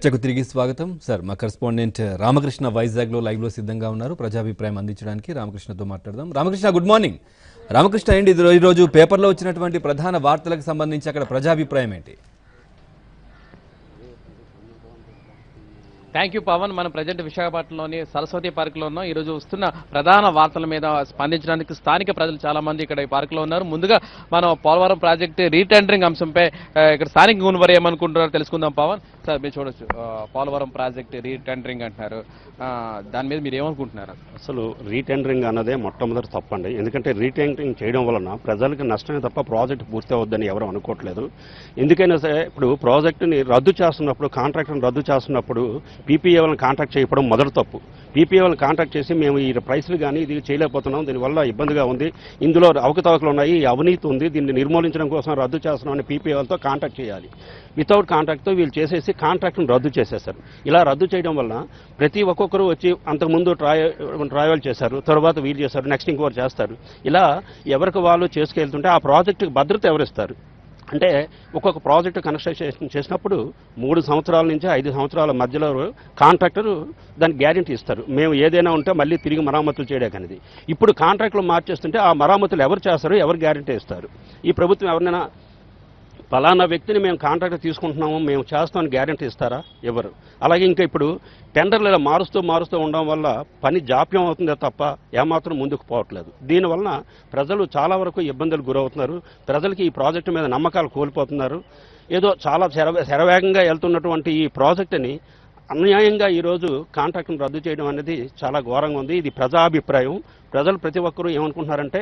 చర్చకు తిరిగి స్వాగతం సార్ మా కరెస్పాండెంట్ రామకృష్ణ వైజాగ్ లో లైవ్ లో సిద్ధంగా ఉన్నారు ప్రజాభిప్రాయం అందించడానికి రామకృష్ణతో మాట్లాడదాం రామకృష్ణ గుడ్ మార్నింగ్ రామకృష్ణ ఏంటి ఇది ఈ రోజు పేపర్లో వచ్చినటువంటి ప్రధాన వార్తలకు సంబంధించి అక్కడ ప్రజాభిప్రాయం ఏంటి థ్యాంక్ యూ పవన్ మనం ప్రజెంట్ విశాఖపట్నంలోని సరస్వతి పార్కులో ఉన్నాం ఈరోజు వస్తున్న ప్రధాన వార్తల మీద స్పందించడానికి స్థానిక ప్రజలు చాలా మంది ఇక్కడ ఈ పార్కులో ఉన్నారు ముందుగా మనం పోలవరం ప్రాజెక్టు రీటెండరింగ్ అంశంపై ఆ, ఇక్కడ స్థానిక గుణవరి ఏమనుకుంటున్నారో తెలుసుకుందాం పవన్ సార్ మీరు చూడొచ్చు ఆ, పోలవరం ప్రాజెక్టు రీటెండరింగ్ అంటున్నారు ఆ, దాని మీద మీరు ఏమనుకుంటున్నారు అసలు రీటెండరింగ్ అన్నదే మొట్టమొదటి తప్పండి ఎందుకంటే రీటెండరింగ్ చేయడం వలన ప్రజలకు నష్టమే తప్ప ప్రాజెక్ట్ పూర్తి అవద్దని ఎవరు అనుకోవట్లేదు ఎందుకైనా సరే ఇప్పుడు ప్రాజెక్టుని రద్దు చేస్తున్నప్పుడు కాంట్రాక్ట్ని రద్దు చేస్తున్నప్పుడు పీపీఏ వాళ్ళని కాంటాక్ట్ చేయడం మొదటి తప్పు పీపీఏ వాళ్ళని కాంటాక్ట్ చేసి మేము ఈ ప్రైస్లు కానీ ఇది చేయలేకపోతున్నాం దీనివల్ల ఇబ్బందిగా ఉంది ఇందులో అవకతవకలు ఉన్నాయి ఈ అవినీతి ఉంది దీన్ని నిర్మూలించడం కోసం రద్దు చేస్తున్నాం అని పీపీఏ వాళ్ళతో కాంటాక్ట్ చేయాలి వితౌట్ కాంట్రాక్ట్తో వీళ్ళు చేసేసి కాంట్రాక్ట్ను రద్దు చేసేశారు ఇలా రద్దు చేయడం వల్ల ప్రతి ఒక్కొక్కరు వచ్చి అంతకుముందు ట్రయ ట్రయల్ చేశారు తర్వాత వీళ్ళు చేశారు నెక్స్ట్ ఇంకోరు చేస్తారు ఇలా ఎవరికి వాళ్ళు చేసుకెళ్తుంటే ఆ ప్రాజెక్టుకి భద్రత ఎవరిస్తారు అంటే ఒక్కొక్క ప్రాజెక్టు కన్స్ట్రక్షన్ చేసినప్పుడు మూడు సంవత్సరాల నుంచి ఐదు సంవత్సరాల మధ్యలో కాంట్రాక్టర్ దానికి గ్యారెంటీ ఇస్తారు మేము ఏదైనా ఉంటే మళ్ళీ తిరిగి మరామతులు చేయడానికి అనేది ఇప్పుడు కాంట్రాక్టులు మార్చేస్తుంటే ఆ మరామతులు ఎవరు చేస్తారు ఎవరు గ్యారెంటీ ఇస్తారు ఈ ప్రభుత్వం ఎవరినైనా ఫలానా వ్యక్తిని మేము కాంట్రాక్ట్ తీసుకుంటున్నాము మేము చేస్తామని గ్యారెంటీ ఇస్తారా ఎవరు అలాగే ఇంకా ఇప్పుడు టెండర్లు ఇలా మారుస్తూ మారుస్తూ ఉండడం వల్ల పని జాప్యం అవుతుందే తప్ప ఏమాత్రం ముందుకు పోవట్లేదు దీనివలన ప్రజలు చాలా వరకు ఇబ్బందులు గురవుతున్నారు ప్రజలకి ఈ ప్రాజెక్టు మీద నమ్మకాలు కోల్పోతున్నారు ఏదో చాలా శర శరవేగంగా వెళ్తున్నటువంటి ఈ ప్రాజెక్టుని అన్యాయంగా ఈరోజు కాంట్రాక్ట్ను రద్దు చేయడం అనేది చాలా ఘోరంగా ఉంది ఇది ప్రజాభిప్రాయం ప్రజలు ప్రతి ఒక్కరూ ఏమనుకుంటున్నారంటే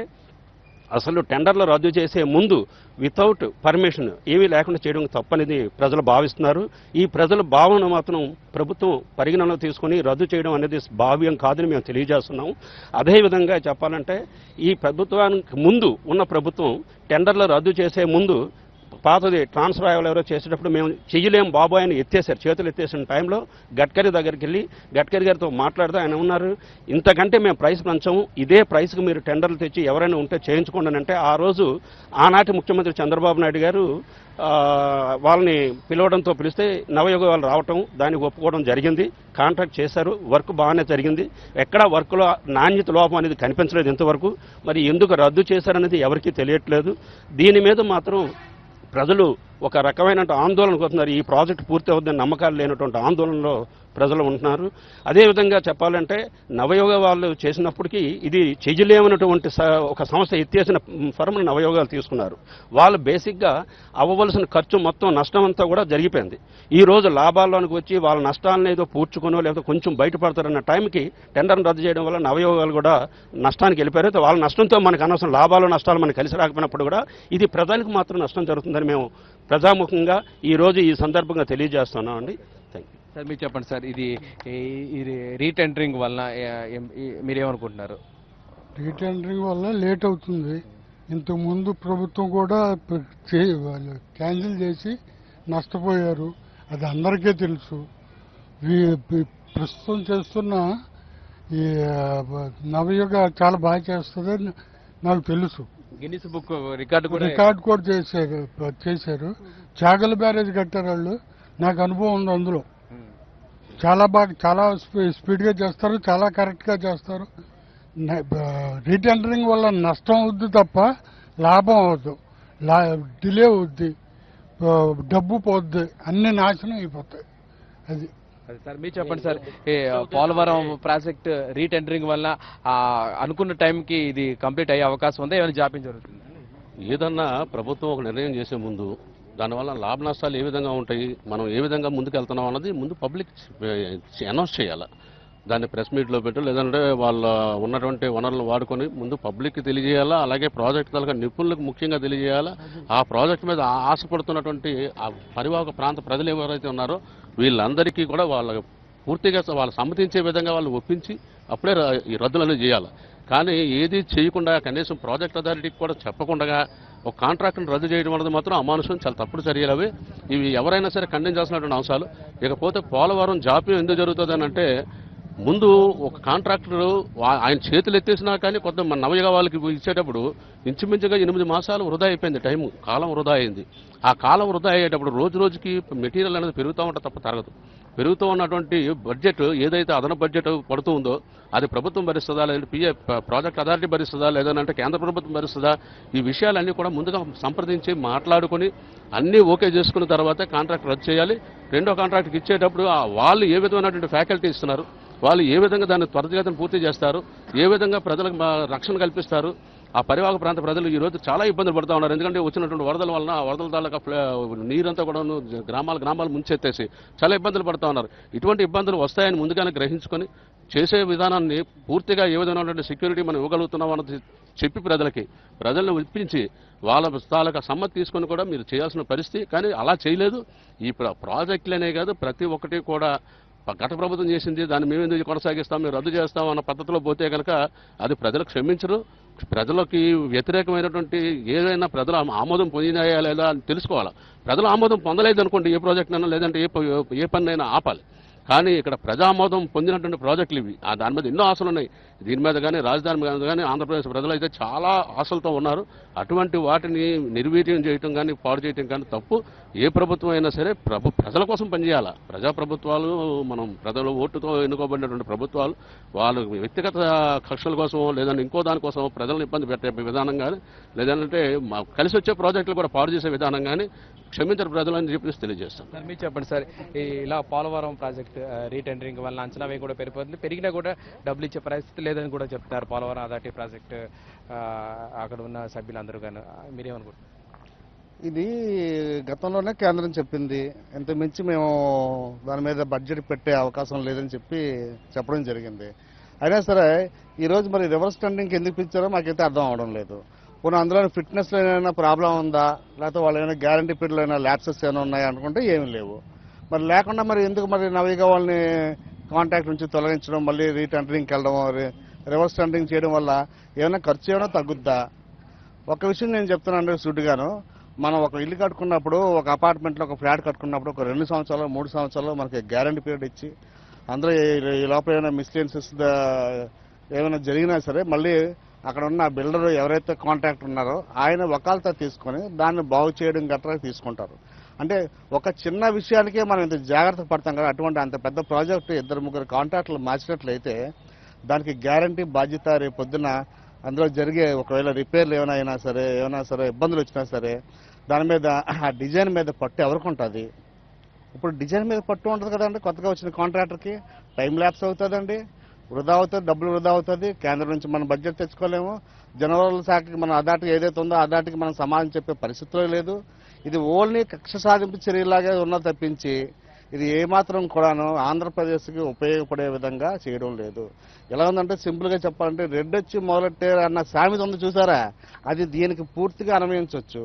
అసలు టెండర్లు రద్దు చేసే ముందు వితౌట్ పర్మిషన్ ఏమీ లేకుండా చేయడం తప్పనిది ప్రజలు భావిస్తున్నారు ఈ ప్రజల భావన మాత్రం ప్రభుత్వం పరిగణనలో తీసుకుని రద్దు చేయడం అనేది భావ్యం కాదని మేము తెలియజేస్తున్నాం అదేవిధంగా చెప్పాలంటే ఈ ప్రభుత్వానికి ముందు ఉన్న ప్రభుత్వం టెండర్లు రద్దు చేసే ముందు పాతది ట్రాన్స్ఫర్ ఎవరో చేసేటప్పుడు మేము చెయ్యలేం బాబాయ్ అని ఎత్తేసారు చేతులు ఎత్తేసిన టైంలో గడ్కరీ దగ్గరికి వెళ్ళి గడ్కరీ గారితో మాట్లాడితే ఆయన ఉన్నారు ఇంతకంటే మేము ప్రైస్ పెంచాము ఇదే ప్రైస్కి మీరు టెండర్లు తెచ్చి ఎవరైనా ఉంటే చేయించుకోండి అని అంటే ఆ రోజు ఆనాటి ముఖ్యమంత్రి చంద్రబాబు నాయుడు గారు ఆ, వాళ్ళని పిలవడంతో పిలిస్తే నవయుగ వాళ్ళు రావటం దానికి ఒప్పుకోవడం జరిగింది కాంట్రాక్ట్ చేశారు వర్క్ బాగానే జరిగింది ఎక్కడా వర్క్లో నాణ్యత లోపం అనేది కనిపించలేదు ఇంతవరకు మరి ఎందుకు రద్దు చేశారనేది ఎవరికీ తెలియట్లేదు దీని మీద మాత్రం ప్రజలు ఒక రకమైన ఆందోళన కోరుతున్నారు ఈ ప్రాజెక్ట్ పూర్తి అవుతుందని నమ్మకాలు లేనటువంటి ఆందోళనలో ప్రజలు ఉంటున్నారు అదేవిధంగా చెప్పాలంటే నవయోగ వాళ్ళు చేసినప్పటికీ ఇది చెయ్యలేమన్నటువంటి స- ఒక సంస్థ ఎత్తేసిన ఫర్మ్ని నవయోగాలు తీసుకున్నారు వాళ్ళు బేసిక్గా అవ్వవలసిన ఖర్చు మొత్తం నష్టం అంతా కూడా జరిగిపోయింది ఈ రోజు లాభాల్లోనికి వచ్చి వాళ్ళ నష్టాలను ఏదో పూడ్చుకునో లేదా కొంచెం బయటపడతారన్న టైంకి టెండర్ని రద్దు చేయడం వల్ల నవయోగాలు కూడా నష్టానికి వెళ్ళిపోయారు అయితే వాళ్ళ నష్టంతో మనకు అనవసరం లాభాలు నష్టాలు మనకు కలిసి రాకపోయినప్పుడు కూడా ఇది ప్రజలకు మాత్రం నష్టం జరుగుతుందని మేము ప్రజాముఖంగా ఈ రోజు ఈ సందర్భంగా తెలియజేస్తున్నాం అండి థ్యాంక్ యూ సార్ మీరు చెప్పండి సార్ ఇది ఈ- ఇది రీటెండరింగ్ వల్ల ఏ- ఏం- ఈ- మీరేమనుకుంటున్నారు రీటెండరింగ్ వల్ల లేట్ అవుతుంది ఇంతకుముందు ప్రభుత్వం కూడా ప- చే- వాళ్ళు క్యాన్సిల్ చేసి నష్టపోయారు అది అందరికీ తెలుసు వీ- పి- ప్రస్తుతం చేస్తున్న ఈ ఆ, బ- నవయుగ చాలా బాగా చేస్తుందని నాకు తెలుసు గిన్నిస్ బుక్ రికార్డు కూడా రికార్డ్ కూడా చేశారు ప- చేశారు చాగల బ్యారేజ్ కట్టారు వాళ్ళు నాకు అనుభవం ఉంది అందులో ఉమ్. చాలా బాగా చాలా స్పీ- స్పీడ్గా చేస్తారు చాలా కరెక్ట్గా చేస్తారు న- బ- రీటెండరింగ్ వల్ల నష్టం అవుద్ది తప్ప లాభం అవద్దు లా డిలే అవుద్ది ఆ, డబ్బు పోద్ది అన్ని నాశనం అయిపోతాయి అది అది సార్ మీరు చెప్పండి సార్ ఈ పోలవరం ప్రాజెక్ట్ రీటెండరింగ్ వల్ల ఆ, అనుకున్న టైంకి ఇది కంప్లీట్ అయ్యే అవకాశం ఉందా ఏమైనా జాప్యం జరుగుతుంది ఏదన్నా ప్రభుత్వం ఒక నిర్ణయం చేసే ముందు దానివల్ల లాభ నష్టాలు ఏ విధంగా ఉంటాయి మనం ఏ విధంగా ముందుకు వెళ్తున్నాం అన్నది ముందు పబ్లిక్ అనౌన్స్ చేయాలి దాన్ని ప్రెస్ మీట్లో పెట్టు లేదంటే వాళ్ళ ఉన్నటువంటి వనరులను వాడుకొని ముందు పబ్లిక్కి తెలియజేయాలా అలాగే ప్రాజెక్ట్ తాలూకా నిపుణులకు ముఖ్యంగా తెలియజేయాలా ఆ ప్రాజెక్ట్ మీద ఆ- ఆశపడుతున్నటువంటి ఆ పరివాహక ప్రాంత ప్రజలు ఎవరైతే ఉన్నారో వీళ్ళందరికీ కూడా వాళ్ళ పూర్తిగా వాళ్ళు సమ్మతించే విధంగా వాళ్ళు ఒప్పించి అప్పుడే ర- ఈ రద్దులు అనేది చేయాలి కానీ ఏది చేయకుండా కనీసం ప్రాజెక్ట్ అథారిటీకి కూడా చెప్పకుండా ఒక కాంట్రాక్ట్ని రద్దు చేయడం అనేది మాత్రం అమానుషం చాలా తప్పుడు చర్యలు అవి ఇవి ఎవరైనా సరే ఖండించాల్సినటువంటి అంశాలు ఇకపోతే పోలవరం జాప్యం ఎందుకు జరుగుతుంది అని అంటే ముందు ఒక కాంట్రాక్టర్ ఆయన చేతులు ఎత్తేసినా కానీ కొంత మన నవయుగ వాళ్ళకి ఇచ్చేటప్పుడు ఇంచుమించుగా ఎనిమిది మాసాలు వృధా అయిపోయింది టైం కాలం వృధా అయింది ఆ కాలం వృధా అయ్యేటప్పుడు రోజు రోజుకి మెటీరియల్ అనేది పెరుగుతూ ఉంటే తప్ప తరగదు పెరుగుతూ ఉన్నటువంటి బడ్జెట్ ఏదైతే అదన బడ్జెట్ పడుతూ ఉందో అది ప్రభుత్వం భరిస్తుందా లేదా పిఏ ప్రాజెక్ట్ అథారిటీ భరిస్తుందా లేదంటే కేంద్ర ప్రభుత్వం భరిస్తుందా ఈ విషయాలన్నీ కూడా ముందుగా సంప్రదించి మాట్లాడుకొని అన్నీ ఓకే చేసుకున్న తర్వాత కాంట్రాక్ట్ రద్దు చేయాలి రెండో కాంట్రాక్ట్కి ఇచ్చేటప్పుడు ఆ వాళ్ళు ఏ విధమైనటువంటి ఫ్యాకల్టీ ఇస్తున్నారు వాళ్ళు ఏ విధంగా దాన్ని త్వరితగతిన పూర్తి చేస్తారు ఏ విధంగా ప్రజలకు మా రక్షణ కల్పిస్తారు ఆ పరివాహక ప్రాంత ప్రజలు ఈ రోజు చాలా ఇబ్బందులు పడుతూ ఉన్నారు ఎందుకంటే వచ్చినటువంటి వరదల వలన ఆ వరదల తాలూకా ఫ్ల- నీరంతా కూడా గ్రామాల గ్రామాలు ముంచెత్తేసి చాలా ఇబ్బందులు పడుతూ ఉన్నారు ఇటువంటి ఇబ్బందులు వస్తాయని ముందుగానే గ్రహించుకొని చేసే విధానాన్ని పూర్తిగా ఏ విధమైనటువంటి సెక్యూరిటీ మనం ఇవ్వగలుగుతున్నాం అన్నది చెప్పి ప్రజలకి ప్రజలను ఒప్పించి వాళ్ళ తాలూకా సమ్మతి తీసుకొని కూడా మీరు చేయాల్సిన పరిస్థితి కానీ అలా చేయలేదు ఈ ప్ర- ప్రాజెక్టులనే కాదు ప్రతి ఒక్కటి కూడా ప- గత ప్రభుత్వం చేసింది దాన్ని మేము ఎందుకు కొనసాగిస్తాం మేము రద్దు చేస్తాం అన్న పద్ధతిలో పోతే కనుక అది ప్రజలకు క్షమించరు ప్రజలకి వ్యతిరేకమైనటువంటి ఏదైనా ప్రజలు ఆమ- ఆమోదం పొందినాయా లేదా అని తెలుసుకోవాలి ప్రజలు ఆమోదం పొందలేదు అనుకోండి ఏ ప్రాజెక్ట్ అయినా లేదంటే ఏ ప- ఏ పన్నైనా ఆపాలి కానీ ఇక్కడ ప్రజామోదం పొందినటువంటి ప్రాజెక్టులు ఇవి ఆ దాని మీద ఎన్నో ఆశలు ఉన్నాయి దీని మీద కానీ రాజధాని మీద కానీ ఆంధ్రప్రదేశ్ ప్రజలు అయితే చాలా ఆశలతో ఉన్నారు అటువంటి వాటిని నిర్వీర్యం చేయటం కానీ పాడు చేయటం కానీ తప్పు ఏ ప్రభుత్వం అయినా సరే ప్రభు ప్రజల కోసం పనిచేయాలా ప్రజా ప్రభుత్వాలు మనం ప్రజల ఓటుతో ఎన్నుకోబడినటువంటి ప్రభుత్వాలు వాళ్ళు వ్యక్తిగత కక్షల కోసం లేదంటే ఇంకో దానికోసం ప్రజలను ఇబ్బంది పెట్టే విధానం కానీ లేదంటే మా- కలిసి వచ్చే ప్రాజెక్టులు కూడా పాడు చేసే విధానం కానీ క్షమించరు ప్రజలని చెప్పేసి తెలియజేస్తాం సార్ మీరు చెప్పండి సార్ ఈ ఇలా పోలవరం ప్రాజెక్ట్ రీటెండరింగ్ వల్ల అంచనా వ్యయం కూడా పెరిగిపోతుంది పెరిగినా కూడా డబ్బులు ఇచ్చే పరిస్థితి లేదని కూడా చెప్తున్నారు పోలవరం అథారిటీ ప్రాజెక్ట్ అక్కడ ఉన్న సభ్యులందరూ కానీ మీరేమనుకుంటున్నారు ఇది గతంలోనే కేంద్రం చెప్పింది ఇంత మించి మేము దాని మీద బడ్జెట్ పెట్టే అవకాశం లేదని చెప్పి చెప్పడం జరిగింది అయినా సరే ఈరోజు మరి రివర్స్ టెండింగ్కి ఎందుకు పిచ్చారో మాకైతే అర్థం అవడం లేదు పోనీ అందులో ఫిట్నెస్లో ఏమైనా ప్రాబ్లం ఉందా లేకపోతే వాళ్ళు ఏమైనా గ్యారంటీ పీరియడ్లో ఏమైనా ల్యాప్సెస్ ఏమైనా ఉన్నాయా అనుకుంటే ఏమీ లేవు మరి లేకుండా మరి ఎందుకు మరి నవీగా వాళ్ళని కాంటాక్ట్ నుంచి తొలగించడం మళ్ళీ రీటెండరింగ్కి వెళ్ళడం రి- రివర్స్ టెండరింగ్ చేయడం వల్ల ఏమైనా ఖర్చు ఏమైనా తగ్గుద్దా ఒక విషయం నేను చెప్తున్నాను సూటిగాను మనం ఒక ఇల్లు కట్టుకున్నప్పుడు ఒక అపార్ట్మెంట్లో ఒక ఫ్లాట్ కట్టుకున్నప్పుడు ఒక రెండు సంవత్సరాలు మూడు సంవత్సరాలు మనకి గ్యారంటీ పీరియడ్ ఇచ్చి అందులో ఈ- ఈ లోపల ఏమైనా మిస్టేన్సెస్ ఏమైనా జరిగినా సరే మళ్ళీ అక్కడ ఉన్న బిల్డర్ ఎవరైతే కాంట్రాక్ట్ ఉన్నారో ఆయన వకాలతా తీసుకొని దాన్ని బాగు చేయడం గట్రా తీసుకుంటారు అంటే ఒక చిన్న విషయానికే మనం ఇంత జాగ్రత్త పడతాం కదా అటువంటి అంత పెద్ద ప్రాజెక్టు ఇద్దరు ముగ్గురు కాంట్రాక్టులు మార్చినట్లయితే దానికి గ్యారంటీ బాధ్యత రేపు పొద్దున అందులో జరిగే ఒకవేళ రిపేర్లు ఏమైనా అయినా సరే ఏమైనా సరే ఇబ్బందులు వచ్చినా సరే దాని మీద ఆ డిజైన్ మీద పట్టు ఎవరికి ఉంటుంది ఇప్పుడు డిజైన్ మీద పట్టు ఉంటుంది కదండి కొత్తగా వచ్చిన కాంట్రాక్టర్కి టైం ల్యాప్స్ అవుతుందండి వృధా అవుతుంది డబ్బులు వృధా అవుతుంది కేంద్రం నుంచి మనం బడ్జెట్ తెచ్చుకోలేము జనవరుల శాఖకి మన అదాటికి ఏదైతే ఉందో అదాటికి మనం సమాధానం చెప్పే పరిస్థితిలో లేదు ఇది ఓన్లీ కక్ష సాధింపు చర్యలాగే ఉన్న తప్పించి ఇది ఏమాత్రం కూడాను ఆంధ్రప్రదేశ్కి ఉపయోగపడే విధంగా చేయడం లేదు ఎలా ఉందంటే సింపుల్గా చెప్పాలంటే రెడ్ వచ్చి మొదలెట్టారు అన్న సామెత ఉంది చూసారా అది దీనికి పూర్తిగా అన్వయించవచ్చు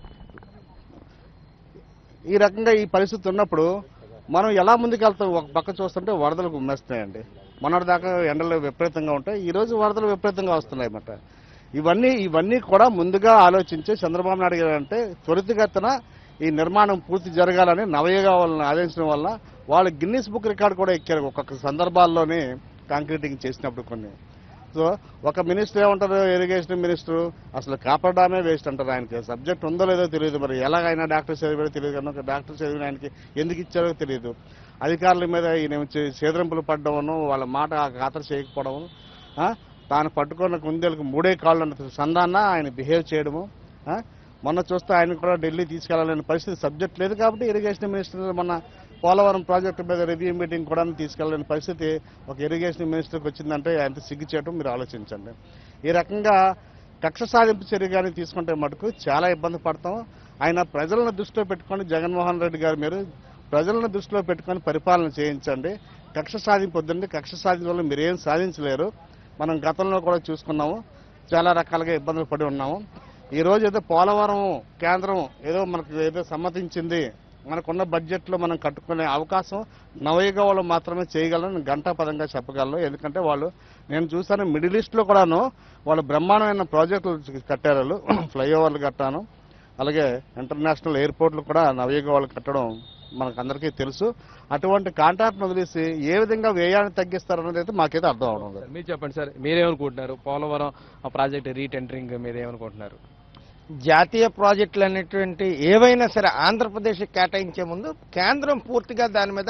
ఈ రకంగా ఈ పరిస్థితి ఉన్నప్పుడు మనం ఎలా ముందుకెళ్తాం ఒక పక్క చూస్తుంటే వరదలు గుమ్మేస్తున్నాయండి మొన్నటి దాకా ఎండలు విపరీతంగా ఉంటాయి ఈ రోజు వరదలు విపరీతంగా వస్తున్నాయి అన్నమాట ఇవన్నీ ఇవన్నీ కూడా ముందుగా ఆలోచించి చంద్రబాబు నాయుడు గారు అంటే త్వరితగతిన ఈ నిర్మాణం పూర్తి జరగాలని నవయుగ వాళ్ళని ఆదేశించడం వల్ల వాళ్ళు గిన్నిస్ బుక్ రికార్డు కూడా ఎక్కారు ఒక్కొక్క సందర్భాల్లోనే కాంక్రీటింగ్ చేసినప్పుడు కొన్ని సో ఒక మినిస్టర్ ఏమంటారు ఇరిగేషన్ మినిస్టర్ అసలు కాపాడమే వేస్ట్ అంటారు ఆయనకి సబ్జెక్ట్ ఉందో లేదో తెలియదు మరి ఎలాగైనా డాక్టర్ చదివాడో తెలియదు కానీ ఒక డాక్టర్ చదివిన ఆయనకి ఎందుకు ఇచ్చారో తెలియదు అధికారుల మీద ఈయన వచ్చి సేదరింపులు పడ్డవను వాళ్ళ మాట ఖాతరు చేయకపోవడము ఆ, తాను పట్టుకున్న కుందేలకు మూడే కాళ్ళు అన్న సందాన్న ఆయన బిహేవ్ చేయడము ఆ, మొన్న చూస్తే ఆయన కూడా ఢిల్లీ తీసుకెళ్లాలనే పరిస్థితి సబ్జెక్ట్ లేదు కాబట్టి ఇరిగేషన్ మినిస్టర్ మొన్న పోలవరం ప్రాజెక్టు మీద రివ్యూ మీటింగ్ కూడా తీసుకెళ్ళలేని పరిస్థితి ఒక ఇరిగేషన్ మినిస్టర్కి వచ్చిందంటే ఎంత సిగ్గు చేయడం మీరు ఆలోచించండి ఈ రకంగా కక్ష సాధింపు చర్య కానీ తీసుకుంటే మటుకు చాలా ఇబ్బంది పడతాం ఆయన ప్రజలను దృష్టిలో పెట్టుకొని జగన్మోహన్ రెడ్డి గారు మీరు ప్రజలను దృష్టిలో పెట్టుకొని పరిపాలన చేయించండి కక్ష సాధింపు వద్దండి కక్ష సాధించడం వల్ల మీరేం సాధించలేరు మనం గతంలో కూడా చూసుకున్నాము చాలా రకాలుగా ఇబ్బందులు పడి ఉన్నాము ఈ రోజు ఏదో పోలవరం కేంద్రం ఏదో మనకు ఏదో సమ్మతించింది మనకున్న బడ్జెట్లో మనం కట్టుకునే అవకాశం నవయుగ వాళ్ళు మాత్రమే చేయగలను గంటా పదంగా చెప్పగలను ఎందుకంటే వాళ్ళు నేను చూసాను మిడిల్ ఈస్ట్లో కూడాను వాళ్ళు బ్రహ్మాండమైన ప్రాజెక్టులు కట్టారు వాళ్ళు ఫ్లైఓవర్లు కట్టాను అలాగే ఇంటర్నేషనల్ ఎయిర్పోర్ట్లు కూడా నవయుగ వాళ్ళు కట్టడం మనకు అందరికీ తెలుసు అటువంటి కాంట్రాక్ట్ను వదిలేసి ఏ విధంగా వ్యయాన్ని తగ్గిస్తారన్నది అయితే మాకైతే అర్థం అవడం లేదు సార్ మీరు చెప్పండి సార్ మీరేమనుకుంటున్నారు పోలవరం ప్రాజెక్ట్ రీటెండరింగ్ మీద ఏమనుకుంటున్నారు జాతీయ ప్రాజెక్టులు అనేటువంటి ఏవైనా సరే ఆంధ్రప్రదేశ్ కేటాయించే ముందు కేంద్రం పూర్తిగా దాని మీద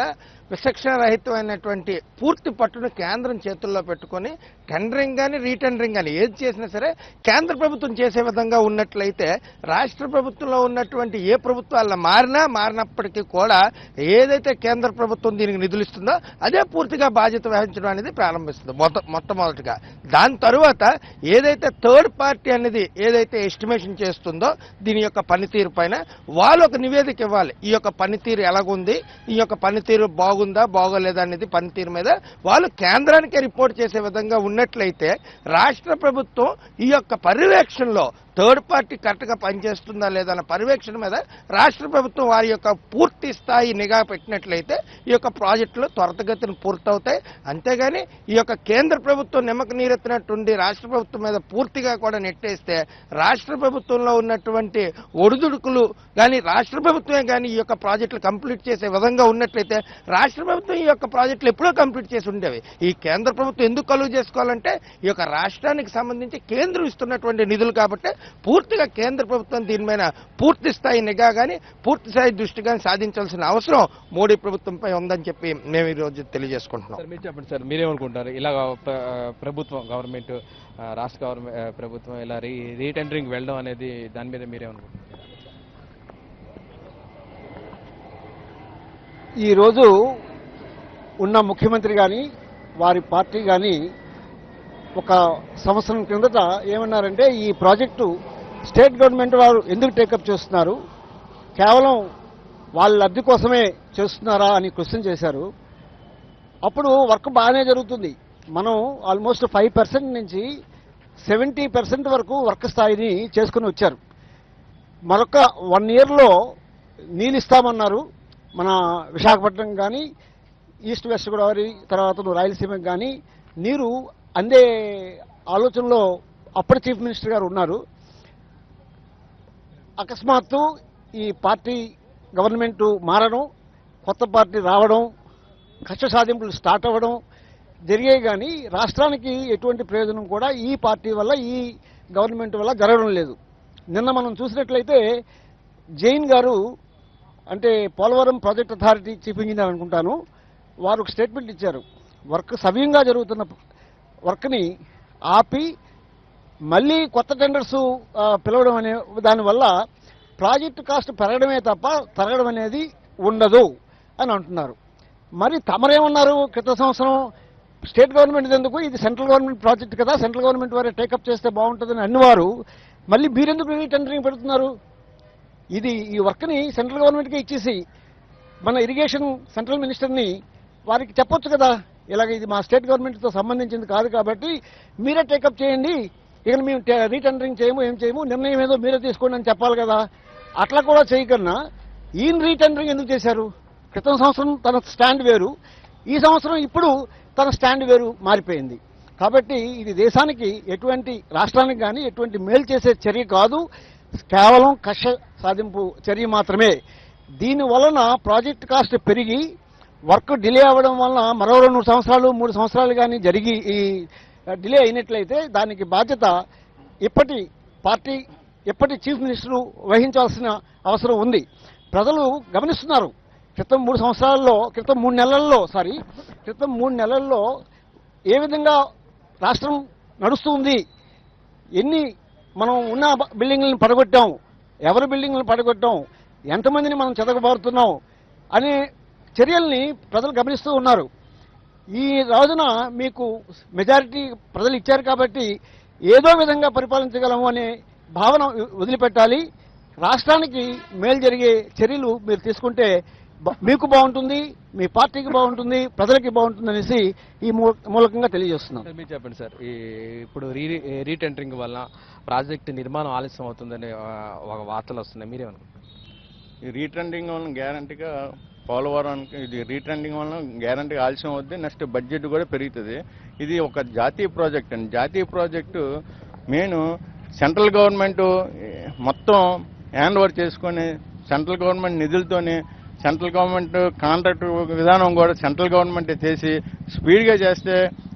విచక్షణ రహితమైనటువంటి పూర్తి పట్టును కేంద్రం చేతుల్లో పెట్టుకొని టెండరింగ్ కానీ రీటెండరింగ్ కానీ ఏది చేసినా సరే కేంద్ర ప్రభుత్వం చేసే విధంగా ఉన్నట్లయితే రాష్ట్ర ప్రభుత్వంలో ఉన్నటువంటి ఏ ప్రభుత్వాల మారినా మారినప్పటికీ కూడా ఏదైతే కేంద్ర ప్రభుత్వం దీనికి నిధులు ఇస్తుందో అదే పూర్తిగా బాధ్యత వహించడం అనేది ప్రారంభిస్తుంది మొట్ట మొట్టమొదటిగా దాని తరువాత ఏదైతే థర్డ్ పార్టీ అనేది ఏదైతే ఎస్టిమేషన్ చేస్తుందో దీని యొక్క పనితీరు పైన వాళ్ళు ఒక నివేదిక ఇవ్వాలి ఈ యొక్క పనితీరు ఎలాగుంది ఈ యొక్క పనితీరు బాగుందా బాగోలేదా అనేది పనితీరు మీద వాళ్ళు కేంద్రానికి రిపోర్ట్ చేసే విధంగా ఉన్నట్లయితే రాష్ట్ర ప్రభుత్వం ఈ యొక్క పర్యవేక్షణలో థర్డ్ పార్టీ కరెక్ట్గా పనిచేస్తుందా లేదా అన్న పర్యవేక్షణ మీద రాష్ట్ర ప్రభుత్వం వారి యొక్క పూర్తి స్థాయి నిఘా పెట్టినట్లయితే ఈ యొక్క ప్రాజెక్టులు త్వరితగతిన పూర్తవుతాయి అంతేగాని ఈ యొక్క కేంద్ర ప్రభుత్వం నిమ్మక నీరెత్తినట్టుండి రాష్ట్ర ప్రభుత్వం మీద పూర్తిగా కూడా నెట్టేస్తే రాష్ట్ర ప్రభుత్వంలో ఉన్నటువంటి ఒడిదుడుకులు కానీ రాష్ట్ర ప్రభుత్వమే కానీ ఈ యొక్క ప్రాజెక్టులు కంప్లీట్ చేసే విధంగా ఉన్నట్లయితే రాష్ట్ర ప్రభుత్వం ఈ యొక్క ప్రాజెక్టులు ఎప్పుడో కంప్లీట్ చేసి ఉండేవి ఈ కేంద్ర ప్రభుత్వం ఎందుకు కలుగు చేసుకోవాలంటే ఈ యొక్క రాష్ట్రానికి సంబంధించి కేంద్రం ఇస్తున్నటువంటి నిధులు కాబట్టి పూర్తిగా కేంద్ర ప్రభుత్వం దీని మీద పూర్తి స్థాయి నిఘా కానీ పూర్తి స్థాయి దృష్టి కానీ సాధించాల్సిన అవసరం మోడీ ప్రభుత్వంపై ఉందని చెప్పి మేము ఈరోజు తెలియజేసుకుంటున్నాం సార్ మీరు చెప్పండి సార్ మీరేమనుకుంటారు ఇలా ప్ర- ప్రభుత్వం గవర్నమెంట్ ఆ, రాష్ట్ర గవర్నమెంట్ ఆ, ప్రభుత్వం ఇలా రీ రీటెండరింగ్ వెళ్ళడం అనేది దాని మీద మీరేమనుకుంటారు ఈరోజు ఉన్న ముఖ్యమంత్రి కానీ వారి పార్టీ కానీ ఒక సంవత్సరం కిందట ఏమన్నారంటే ఈ ప్రాజెక్టు స్టేట్ గవర్నమెంట్ వారు ఎందుకు టేకప్ చేస్తున్నారు కేవలం వాళ్ళ లబ్ధి కోసమే చేస్తున్నారా అని క్వశ్చన్ చేశారు అప్పుడు వర్క్ బాగానే జరుగుతుంది మనం ఆల్మోస్ట్ ఫైవ్ పర్సెంట్ నుంచి సెవెంటీ పర్సెంట్ వరకు వర్క్ స్థాయిని చేసుకుని వచ్చారు మరొక వన్ ఇయర్లో నీళ్ళు ఇస్తామన్నారు మన విశాఖపట్నం కానీ ఈస్ట్ వెస్ట్ గోదావరి తర్వాత రాయలసీమకి కానీ నీరు అందే ఆలోచనలో అప్పటి చీఫ్ మినిస్టర్ గారు ఉన్నారు అకస్మాత్తు ఈ పార్టీ గవర్నమెంట్ మారడం కొత్త పార్టీ రావడం కష్ట సాధింపులు స్టార్ట్ అవ్వడం జరిగాయి కానీ రాష్ట్రానికి ఎటువంటి ప్రయోజనం కూడా ఈ పార్టీ వల్ల ఈ గవర్నమెంట్ వల్ల జరగడం లేదు నిన్న మనం చూసినట్లయితే జైన్ గారు అంటే Polavaram project authority chief engineer అనుకుంటాను వారు ఒక స్టేట్మెంట్ ఇచ్చారు వర్క్ సవ్యంగా జరుగుతున్న వర్క్ని ఆపి మళ్ళీ కొత్త టెండర్స్ ఆ, పిలవడం అనే దానివల్ల ప్రాజెక్టు కాస్ట్ పెరగడమే తప్ప తరగడం అనేది ఉండదు అని అంటున్నారు మరి తమరేమన్నారు క్రిత సంవత్సరం స్టేట్ గవర్నమెంట్ ఎందుకు ఇది సెంట్రల్ గవర్నమెంట్ ప్రాజెక్ట్ కదా సెంట్రల్ గవర్నమెంట్ వారే టేకప్ చేస్తే బాగుంటుందని అన్నవారు మళ్ళీ మీరెందుకు రీటెండరింగ్ పెడుతున్నారు ఇది ఈ వర్క్ని సెంట్రల్ గవర్నమెంట్కి ఇచ్చేసి మన ఇరిగేషన్ సెంట్రల్ మినిస్టర్ని వారికి చెప్పొచ్చు కదా ఇలాగ ఇది మా స్టేట్ గవర్నమెంట్తో సంబంధించింది కాదు కాబట్టి మీరే టేకప్ చేయండి ఇక మేము టే- రీటెండరింగ్ చేయము ఏం చేయము నిర్ణయం ఏదో మీరే తీసుకోండి అని చెప్పాలి కదా అట్లా కూడా చేయకన్నా ఈయన రీటెండరింగ్ ఎందుకు చేశారు క్రితం సంవత్సరం తన స్టాండ్ వేరు ఈ సంవత్సరం ఇప్పుడు తన స్టాండ్ వేరు మారిపోయింది కాబట్టి ఇది దేశానికి ఎటువంటి రాష్ట్రానికి కానీ ఎటువంటి మేలు చేసే చర్య కాదు కేవలం కక్ష సాధింపు చర్య మాత్రమే దీని వలన ప్రాజెక్ట్ కాస్ట్ పెరిగి వర్క్ డిలే అవ్వడం వలన మరో రెండు సంవత్సరాలు మూడు సంవత్సరాలు కానీ జరిగి ఈ డిలే అయినట్లయితే దానికి బాధ్యత ఇప్పటి పార్టీ ఇప్పటి చీఫ్ మినిస్టర్ వహించాల్సిన అవసరం ఉంది ప్రజలు గమనిస్తున్నారు క్రితం మూడు సంవత్సరాల్లో క్రితం మూడు నెలల్లో సారీ క్రితం మూడు నెలల్లో ఏ విధంగా రాష్ట్రం నడుస్తుంది ఎన్ని మనం ఉన్న బ- బిల్డింగ్లను పడగొట్టాం ఎవరి బిల్డింగ్లను పడగొట్టాం ఎంతమందిని మనం చెదగబారుతున్నాం అనే చర్యల్ని ప్రజలు గమనిస్తూ ఉన్నారు ఈ రోజున మీకు మెజారిటీ ప్రజలు ఇచ్చారు కాబట్టి ఏదో విధంగా పరిపాలించగలము అనే భావన వదిలిపెట్టాలి రాష్ట్రానికి మేలు జరిగే చర్యలు మీరు తీసుకుంటే బ- మీకు బాగుంటుంది మీ పార్టీకి బాగుంటుంది ప్రజలకి బాగుంటుంది అనేసి ఈ మూ- మూలకంగా తెలియజేస్తున్నాం సార్ మీరు చెప్పండి సార్ ఈ ఇప్పుడు రీ రీటెండరింగ్ వల్ల ప్రాజెక్ట్ నిర్మాణం ఆలస్యం అవుతుందని ఆ, ఒక వార్తలు వస్తున్నాయి మీరేమనుకుంటారు ఈ రీట్రెండింగ్ వలన గ్యారంటీగా పోలవరానికి ఇది రీట్రెండింగ్ వలన గ్యారంటీ ఆలస్యం అవుద్ది నెక్స్ట్ బడ్జెట్ కూడా పెరుగుతుంది ఇది ఒక జాతీయ ప్రాజెక్ట్ అండి జాతీయ ప్రాజెక్టు మెయిన్ సెంట్రల్ గవర్నమెంట్ మొత్తం హ్యాండ్ ఓవర్ చేసుకొని సెంట్రల్ గవర్నమెంట్ నిధులతోనే సెంట్రల్ గవర్నమెంట్ కాంట్రాక్ట్ విధానం కూడా సెంట్రల్ గవర్నమెంట్ చేసి స్పీడ్గా చేస్తే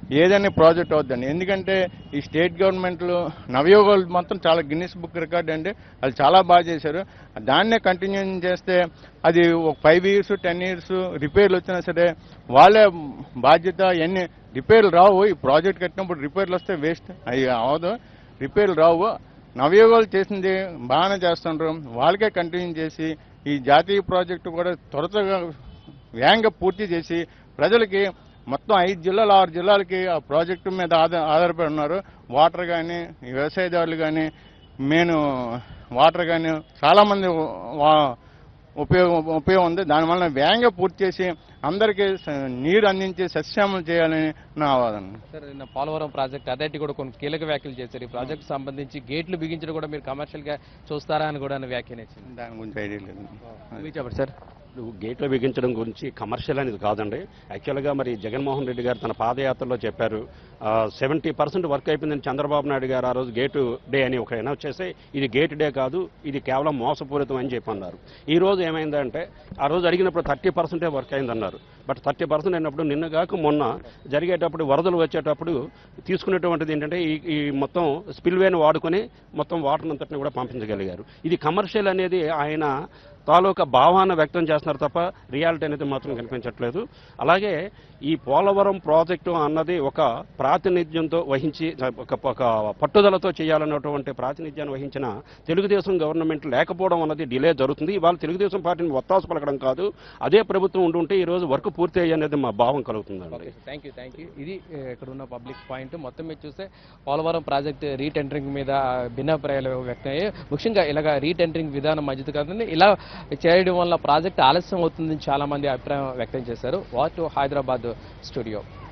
ఏదైనా ప్రాజెక్ట్ అవుద్దండి ఎందుకంటే ఈ స్టేట్ గవర్నమెంట్లు నవయోగాలు మొత్తం చాలా గిన్నిస్ బుక్ రికార్డ్ అండి వాళ్ళు చాలా బాగా చేశారు దాన్నే కంటిన్యూ చేస్తే అది ఒక ఫైవ్ ఇయర్స్ టెన్ ఇయర్స్ రిపేర్లు వచ్చినా సరే వాళ్ళే బాధ్యత ఎన్ని రిపేర్లు రావు ఈ ప్రాజెక్ట్ కట్టినప్పుడు రిపేర్లు వస్తే వేస్ట్ అవి అవదు రిపేర్లు రావు నవయోగాలు చేసింది బాగానే చేస్తుండ్రు వాళ్ళకే కంటిన్యూ చేసి ఈ జాతీయ ప్రాజెక్టు కూడా త్వరగా వేగంగా పూర్తి చేసి ప్రజలకి మొత్తం ఐదు జిల్లాలు ఆరు జిల్లాలకి ఆ ప్రాజెక్టు మీద ఆధార ఆధారపడి ఉన్నారు వాటర్ కానీ వ్యవసాయదారులు కానీ మెయిన్ వాటర్ కానీ చాలామంది వా- ఉపయోగం ఉపయోగం ఉంది దానివల్ల వేగంగా పూర్తి చేసి అందరికీ స- నీరు అందించి సస్యామలు చేయాలని నా వాదన సార్ నిన్న పోలవరం ప్రాజెక్ట్ అథారిటీ కూడా కొన్ని కీలక వ్యాఖ్యలు చేశారు ఈ ప్రాజెక్ట్ సంబంధించి గేట్లు బిగించడం కూడా మీరు కమర్షియల్ గా చూస్తారా అని కూడా వ్యాఖ్యానించింది దాని గురించి ఐడియా లేదు మీరు చెప్పండి సార్ ఇప్పుడు గేట్లు బిగించడం గురించి కమర్షియల్ అనేది కాదండి యాక్చువల్గా మరి జగన్మోహన్ రెడ్డి గారు తన పాదయాత్రలో చెప్పారు సెవెంటీ పర్సెంట్ వర్క్ అయిపోయిందని చంద్రబాబు నాయుడు గారు ఆ రోజు గేటు డే అని ఒక అనౌన్స్ చేస్తే ఇది గేట్ డే కాదు ఇది కేవలం మోసపూరితం అని చెప్పి అన్నారు ఈ రోజు ఏమైందంటే ఆ రోజు అడిగినప్పుడు థర్టీ పర్సెంటే వర్క్ అయిందన్నారు బట్ థర్టీ పర్సెంట్ అయినప్పుడు నిన్న కాక మొన్న జరిగేటప్పుడు వరదలు వచ్చేటప్పుడు తీసుకునేటువంటిది ఏంటంటే ఈ ఈ మొత్తం స్పిల్వేని వాడుకొని మొత్తం వాటర్ అంతటిని కూడా పంపించగలిగారు ఇది కమర్షియల్ అనేది ఆయన తాలూకా భావాన్ని వ్యక్తం చేస్తున్నారు తప్ప రియాలిటీ అనేది మాత్రం కనిపించట్లేదు అలాగే ఈ పోలవరం ప్రాజెక్టు అన్నది ఒక ప్రాతినిధ్యంతో వహించి ఒక ఒక పట్టుదలతో చేయాలన్నటువంటి ప్రాతినిధ్యాన్ని వహించిన తెలుగుదేశం గవర్నమెంట్ లేకపోవడం అన్నది డిలే జరుగుతుంది ఇవాళ తెలుగుదేశం పార్టీని ఒత్తాసు పలకడం కాదు అదే ప్రభుత్వం ఉండుంటే ఈ రోజు వర్క్ పూర్తి అయ్యి అనేది మా భావం కలుగుతుందండి థ్యాంక్ యూ థ్యాంక్ యూ ఇది ఏ, ఇక్కడ ఉన్న పబ్లిక్ పాయింట్ మొత్తం మీరు చూస్తే పోలవరం ప్రాజెక్ట్ రీటెండరింగ్ మీద భిన్నాభిప్రాయాలు వ్యక్తమయ్యాయి ముఖ్యంగా ఇలాగ రీటెండరింగ్ విధానం మంచిది కాదని ఇలా చేయడం వల్ల ప్రాజెక్ట్ ఆలస్యం అవుతుందని చాలా మంది అభిప్రాయం వ్యక్తం చేశారు వాట్ హైదరాబాద్ స్టూడియో